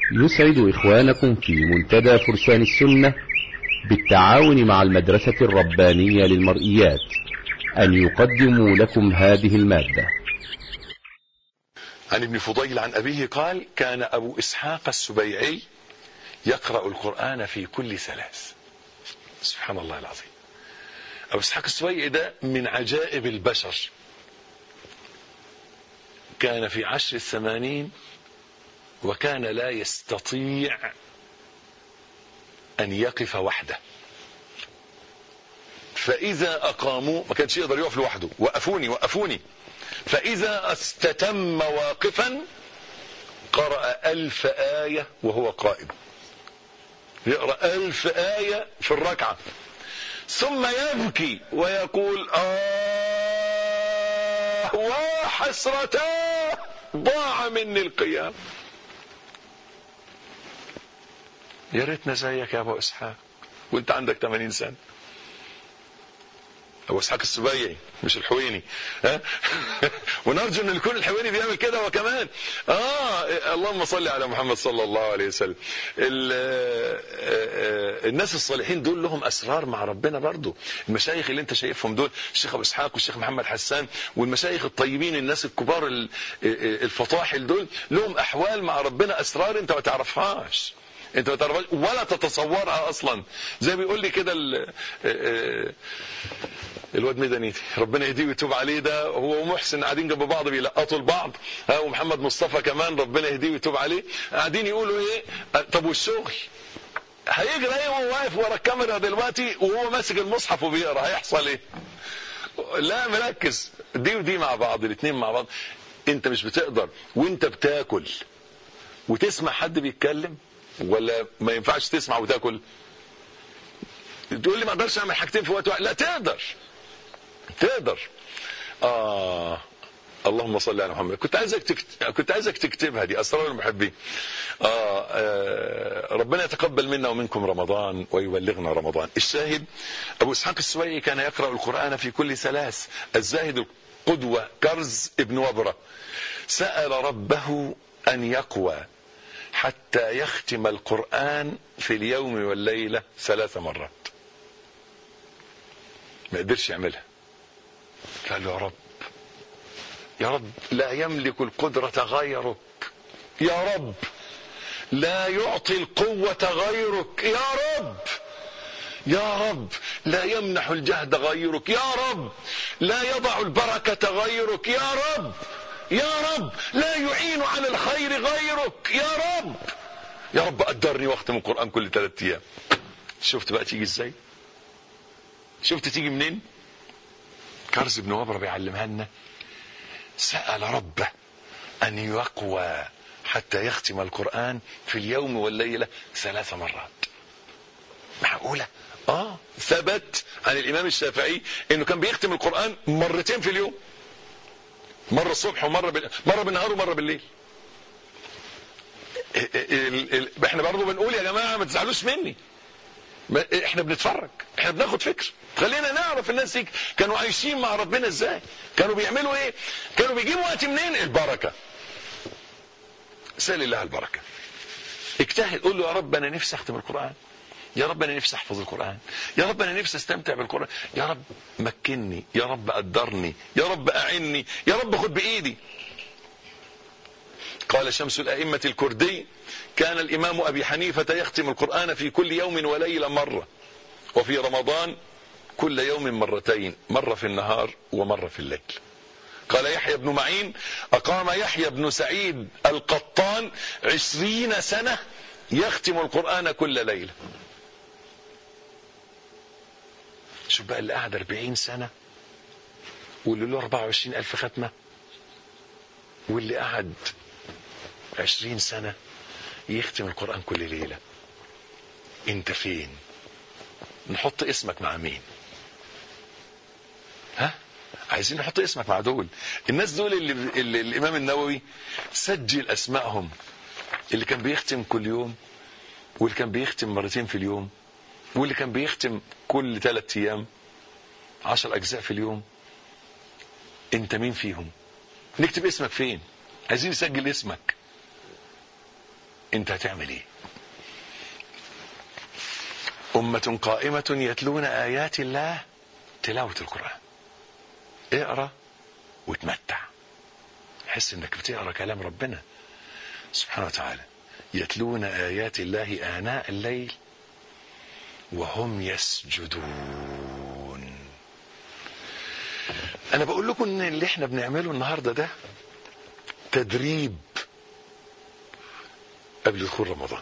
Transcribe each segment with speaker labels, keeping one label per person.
Speaker 1: يسعد إخوانكم في منتدى فرسان السنة بالتعاون مع المدرسة الربانية للمرئيات أن يقدموا لكم هذه المادة
Speaker 2: عن ابن فضيل عن أبيه قال كان أبو إسحاق السبيعي يقرأ القرآن في كل ثلاث سبحان الله العظيم أبو إسحاق السبيعي ده من عجائب البشر كان في عشر الثمانين وكان لا يستطيع أن يقف وحده فإذا أقاموا ما كانش يقدر يقف لوحده وقفوني وقفوني فإذا استتم واقفا قرأ ألف آية وهو قائم يقرأ ألف آية في الركعة ثم يبكي ويقول آه وحسرتاه ضاع مني القيام يا ريتنا زيك يا ابو اسحاق وانت عندك 80 سنه ابو اسحاق السبيعي مش الحويني ها ونرجو ان يكون الحويني بيعمل كده هو كمان اه اللهم صل على محمد صلى الله عليه وسلم الناس الصالحين دول لهم اسرار مع ربنا برضو المشايخ اللي انت شايفهم دول الشيخ ابو اسحاق والشيخ محمد حسان والمشايخ الطيبين الناس الكبار الفطاحل دول لهم احوال مع ربنا اسرار انت ما تعرفهاش انت ما تعرفهاش ولا تتصورها اصلا زي بيقول لي كده الواد مدني ربنا يهديه ويتوب عليه ده هو ومحسن قاعدين جنب بعض بيلقطوا لبعض ها ومحمد مصطفى كمان ربنا يهديه ويتوب عليه قاعدين يقولوا ايه طب والشغل هيجري ايه وهو واقف ورا الكاميرا دلوقتي وهو ماسك المصحف وبيقرا هيحصل ايه لا مركز دي ودي مع بعض الاثنين مع بعض انت مش بتقدر وانت بتاكل وتسمع حد بيتكلم ولا ما ينفعش تسمع وتاكل تقول لي ما اقدرش اعمل حاجتين في وقت واحد لا تقدر تقدر اه اللهم صل على محمد كنت عايزك تكت... كنت عايزك تكتبها دي اسرار المحبين آه, آه ربنا يتقبل منا ومنكم رمضان ويبلغنا رمضان الشاهد ابو اسحاق السويعي كان يقرا القران في كل ثلاث الزاهد القدوه كرز ابن وبره سال ربه ان يقوى حتى يختم القرآن في اليوم والليلة ثلاث مرات ما قدرش يعملها قال له يا رب يا رب لا يملك القدرة غيرك يا رب لا يعطي القوة غيرك يا رب يا رب لا يمنح الجهد غيرك يا رب لا يضع البركة غيرك يا رب يا رب لا يعين على الخير غيرك يا رب يا رب قدرني واختم القرآن كل ثلاثة أيام شفت بقى تيجي ازاي شفت تيجي منين كرز بن وبرة بيعلمها لنا سأل ربه أن يقوى حتى يختم القرآن في اليوم والليلة ثلاث مرات معقولة اه ثبت عن الإمام الشافعي أنه كان بيختم القرآن مرتين في اليوم مرة الصبح ومرة بال... مرة بالنهار ومرة بالليل ال... ال... احنا برضه بنقول يا جماعة ما تزعلوش مني ما... احنا بنتفرج احنا بناخد فكر خلينا نعرف الناس دي كانوا عايشين مع ربنا ازاي كانوا بيعملوا ايه كانوا بيجيبوا وقت منين البركة سأل الله البركة اجتهد قول له يا رب انا نفسي اختم القرآن يا رب انا نفسي احفظ القرآن يا رب انا نفسي استمتع بالقرآن يا رب مكنني يا رب قدرني يا رب اعني يا رب خد بايدي قال شمس الائمة الكردي كان الامام ابي حنيفة يختم القرآن في كل يوم وليلة مرة وفي رمضان كل يوم مرتين مرة في النهار ومرة في الليل قال يحيى بن معين أقام يحيى بن سعيد القطان عشرين سنة يختم القرآن كل ليلة شوف بقى اللي قعد 40 سنة واللي له 24 ألف ختمة واللي قعد 20 سنة يختم القرآن كل ليلة انت فين نحط اسمك مع مين ها عايزين نحط اسمك مع دول الناس دول اللي, اللي الامام النووي سجل اسمائهم اللي كان بيختم كل يوم واللي كان بيختم مرتين في اليوم واللي كان بيختم كل ثلاث ايام عشر اجزاء في اليوم انت مين فيهم نكتب اسمك فين عايزين نسجل اسمك انت هتعمل ايه أمة قائمة يتلون آيات الله تلاوة القرآن اقرأ وتمتع حس انك بتقرأ كلام ربنا سبحانه وتعالى يتلون آيات الله آناء الليل وهم يسجدون أنا بقول لكم إن اللي إحنا بنعمله النهاردة ده تدريب قبل دخول رمضان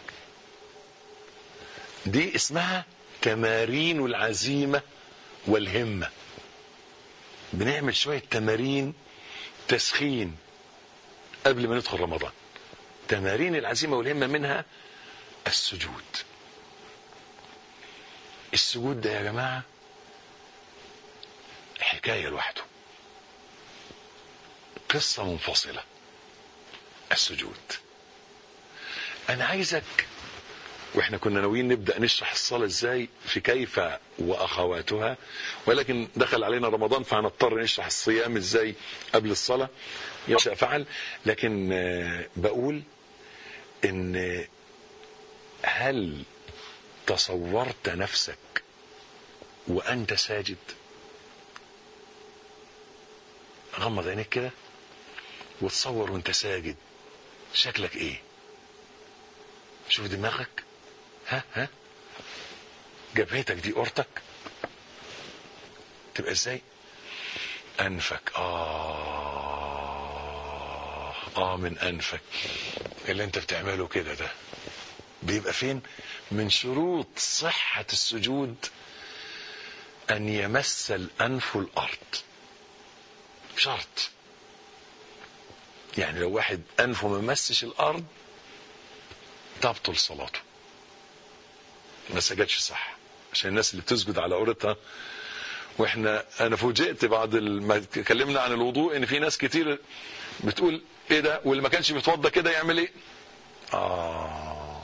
Speaker 2: دي اسمها تمارين العزيمة والهمة بنعمل شوية تمارين تسخين قبل ما ندخل رمضان تمارين العزيمة والهمة منها السجود السجود ده يا جماعة حكاية لوحده قصة منفصلة السجود أنا عايزك واحنا كنا ناويين نبدا نشرح الصلاه ازاي في كيف واخواتها ولكن دخل علينا رمضان فهنضطر نشرح الصيام ازاي قبل الصلاه يشاء فعل لكن بقول ان هل تصورت نفسك وانت ساجد غمض عينيك كده وتصور وانت ساجد شكلك ايه شوف دماغك ها ها جبهتك دي اورتك تبقى ازاي انفك اه اه من انفك اللي انت بتعمله كده ده بيبقى فين من شروط صحة السجود ان يمس الانف الارض شرط يعني لو واحد انفه ما مسش الارض تبطل صلاته ما سجدش صح عشان الناس اللي بتسجد على عورتها واحنا انا فوجئت بعد ما اتكلمنا عن الوضوء ان في ناس كتير بتقول ايه ده واللي ما كانش بيتوضى كده يعمل ايه اه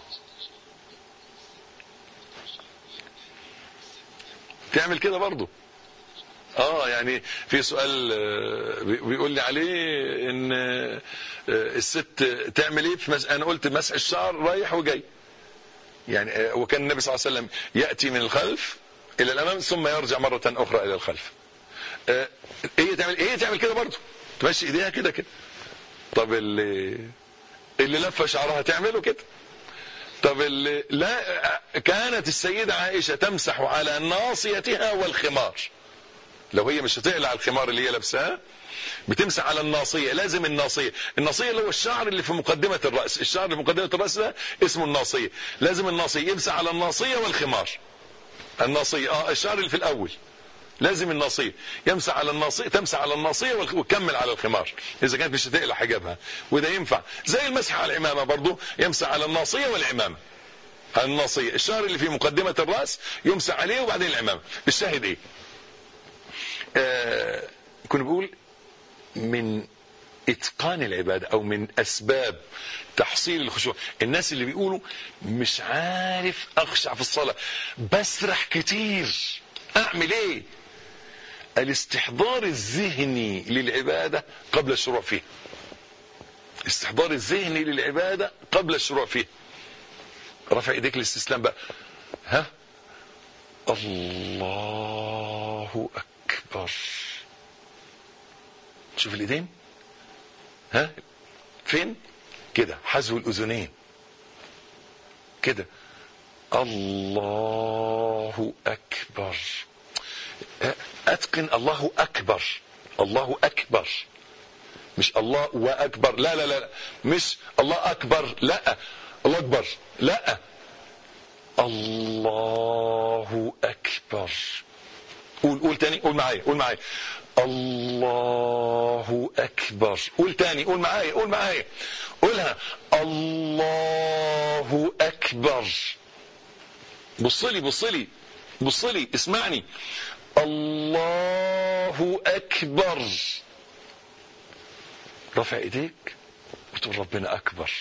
Speaker 2: تعمل كده برضه اه يعني في سؤال بيقول لي عليه ان الست تعمل ايه في مس... انا قلت مسح الشعر رايح وجاي يعني وكان النبي صلى الله عليه وسلم ياتي من الخلف الى الامام ثم يرجع مره اخرى الى الخلف هي تعمل هي تعمل كده برضه تمشي ايديها كده كده طب اللي اللي لفه شعرها تعمله كده طب اللي لا كانت السيده عائشه تمسح على ناصيتها والخمار لو هي مش هتقلع الخمار اللي هي لابساه بتمسح على الناصية لازم الناصية الناصية اللي هو الشعر اللي في مقدمة الرأس الشعر اللي في مقدمة الرأس ده اسمه الناصية لازم الناصية يمسح على الناصية والخمار الناصية اه الشعر اللي في الأول لازم الناصية يمسح على الناصية تمسح على الناصية وتكمل على الخمار إذا كانت مش هتقلع حجابها وده ينفع زي المسح على العمامة برضو يمسح على الناصية والعمامة الناصية الشعر اللي في مقدمة الرأس يمسح عليه وبعدين العمامة الشاهد ايه آه كنا بقول من اتقان العبادة او من اسباب تحصيل الخشوع الناس اللي بيقولوا مش عارف اخشع في الصلاة بسرح كتير اعمل ايه الاستحضار الذهني للعبادة قبل الشروع فيها استحضار الذهني للعبادة قبل الشروع فيها رفع ايديك الاستسلام بقى ها الله اكبر شوف الايدين ها فين كده حذو الاذنين كده الله اكبر اتقن الله اكبر الله اكبر مش الله واكبر لا لا لا مش الله اكبر لا الله اكبر لا الله اكبر قول قول تاني قول معايا قول معايا الله اكبر قول تاني قول معايا قول معايا قولها الله اكبر بص لي بص لي بص لي اسمعني الله اكبر رفع ايديك وتقول ربنا اكبر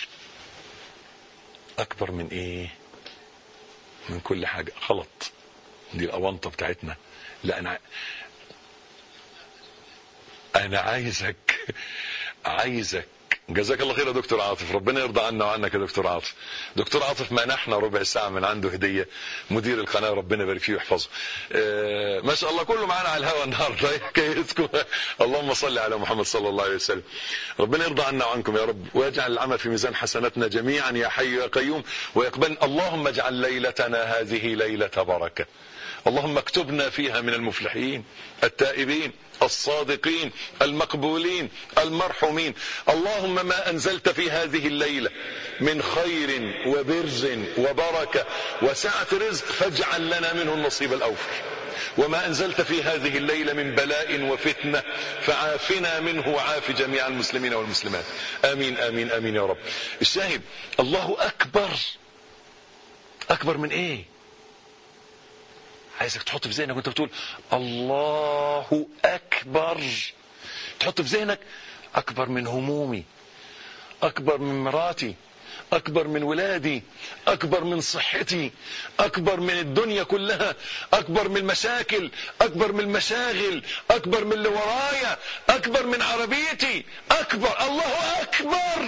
Speaker 2: اكبر من ايه من كل حاجة غلط دي الاونطة بتاعتنا لا انا انا عايزك عايزك جزاك الله خير يا دكتور عاطف ربنا يرضى عنا وعنك يا دكتور عاطف دكتور عاطف منحنا ربع ساعة من عنده هدية مدير القناة ربنا يبارك فيه ويحفظه آه ما شاء الله كله معانا على الهواء النهارده كيدكم اللهم صل على محمد صلى الله عليه وسلم ربنا يرضى عنا وعنكم يا رب ويجعل العمل في ميزان حسناتنا جميعا يا حي يا قيوم ويقبل اللهم اجعل ليلتنا هذه ليلة بركة اللهم اكتبنا فيها من المفلحين التائبين الصادقين المقبولين المرحومين اللهم ما أنزلت في هذه الليلة من خير وبر وبركة وسعة رزق فاجعل لنا منه النصيب الأوفر وما أنزلت في هذه الليلة من بلاء وفتنة فعافنا منه وعاف جميع المسلمين والمسلمات آمين آمين آمين يا رب الشاهد الله أكبر أكبر من إيه عايزك تحط في ذهنك وانت بتقول الله اكبر تحط في ذهنك اكبر من همومي اكبر من مراتي اكبر من ولادي اكبر من صحتي اكبر من الدنيا كلها اكبر من المشاكل اكبر من المشاغل اكبر من اللي ورايا اكبر من عربيتي اكبر الله اكبر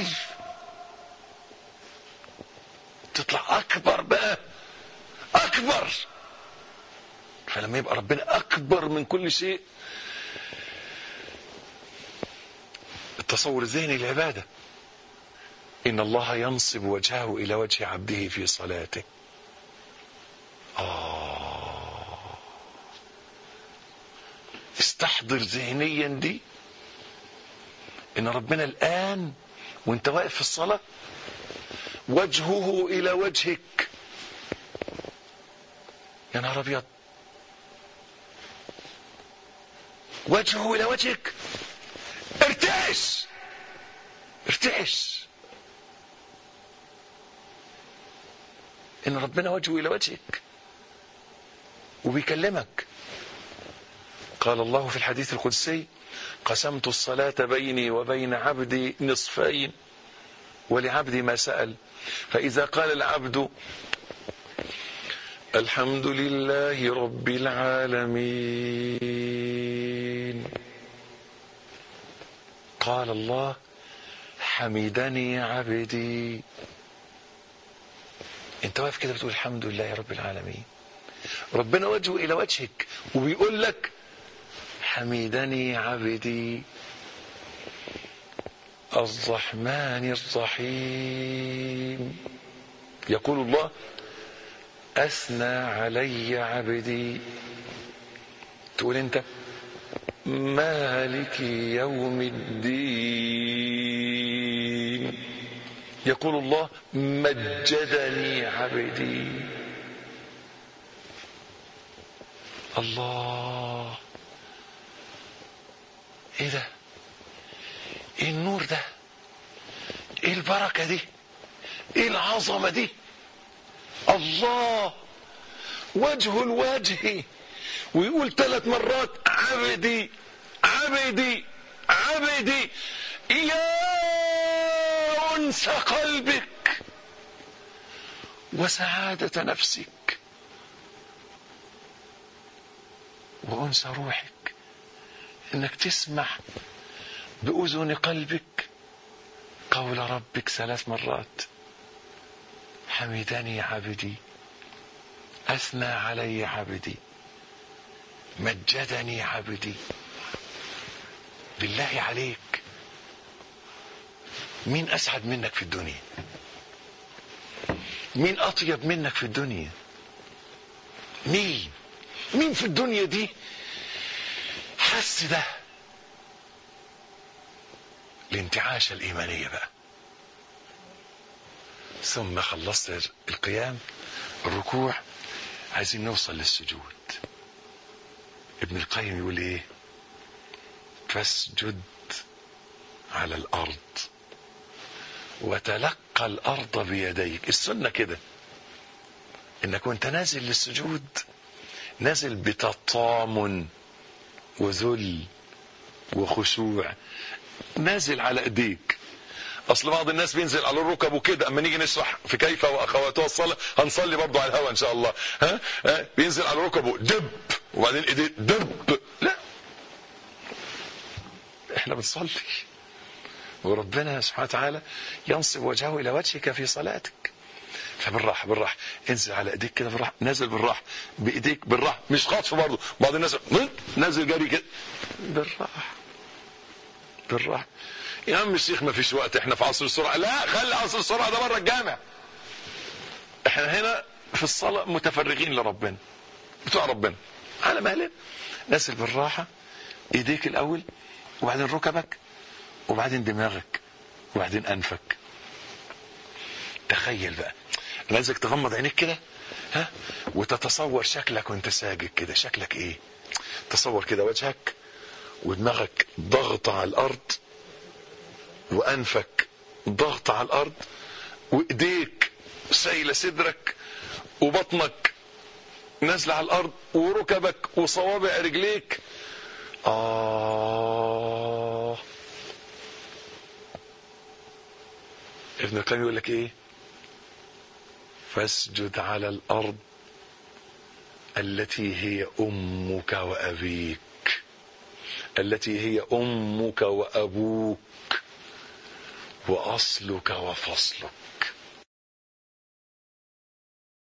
Speaker 2: تطلع اكبر بقى اكبر فلما يبقى ربنا اكبر من كل شيء التصور الذهني للعباده ان الله ينصب وجهه الى وجه عبده في صلاته آه. استحضر ذهنيا دي ان ربنا الان وانت واقف في الصلاه وجهه الى وجهك يا نهار ابيض وجهه الى وجهك ارتعش ارتعش ان ربنا وجهه الى وجهك وبيكلمك قال الله في الحديث القدسي قسمت الصلاة بيني وبين عبدي نصفين ولعبدي ما سأل فإذا قال العبد الحمد لله رب العالمين قال الله حمدني عبدي انت واقف كده بتقول الحمد لله رب العالمين ربنا وجهه الى وجهك وبيقول لك حمدني عبدي الرحمن الرحيم يقول الله أثنى علي عبدي تقول أنت مالك يوم الدين يقول الله مجدني عبدي الله ايه ده ايه النور ده ايه البركة دي ايه العظمة دي الله وجه الوجه ويقول ثلاث مرات عبدي عبدي عبدي يا انس قلبك وسعادة نفسك وانس روحك انك تسمع باذن قلبك قول ربك ثلاث مرات حمدني عبدي اثنى علي عبدي مجدني عبدي بالله عليك مين اسعد منك في الدنيا مين اطيب منك في الدنيا مين مين في الدنيا دي حس ده الانتعاشة الإيمانية بقى ثم خلصت القيام الركوع عايزين نوصل للسجود ابن القيم يقول ايه فاسجد على الارض وتلقى الارض بيديك السنه كده انك وانت نازل للسجود نازل بتطامن وذل وخشوع نازل على ايديك اصل بعض الناس بينزل على الركب وكده اما نيجي نشرح في كيف واخواتها الصلاه هنصلي برضه على الهواء ان شاء الله ها, ها؟ بينزل على ركبه دب وبعدين ايديه دب لا احنا بنصلي وربنا سبحانه وتعالى ينصب وجهه الى وجهك في صلاتك فبالراحه بالراحه انزل على ايديك كده بالراحه نازل بالراحه بايديك بالراحه مش خطف برضه بعض الناس نازل جري كده بالراحه بالراحه يا عم الشيخ ما فيش وقت احنا في عصر السرعه لا خلي عصر السرعه ده بره الجامع احنا هنا في الصلاه متفرغين لربنا بتوع ربنا على مهلنا نازل بالراحه ايديك الاول وبعدين ركبك وبعدين دماغك وبعدين انفك تخيل بقى انا عايزك تغمض عينيك كده ها وتتصور شكلك وانت ساجد كده شكلك ايه تصور كده وجهك ودماغك ضغط على الارض وانفك ضغط على الارض وايديك شايله صدرك وبطنك نازله على الارض وركبك وصوابع رجليك آه ابن القيم يقول لك ايه فاسجد على الارض التي هي امك وابيك التي هي امك وابوك واصلك وفصلك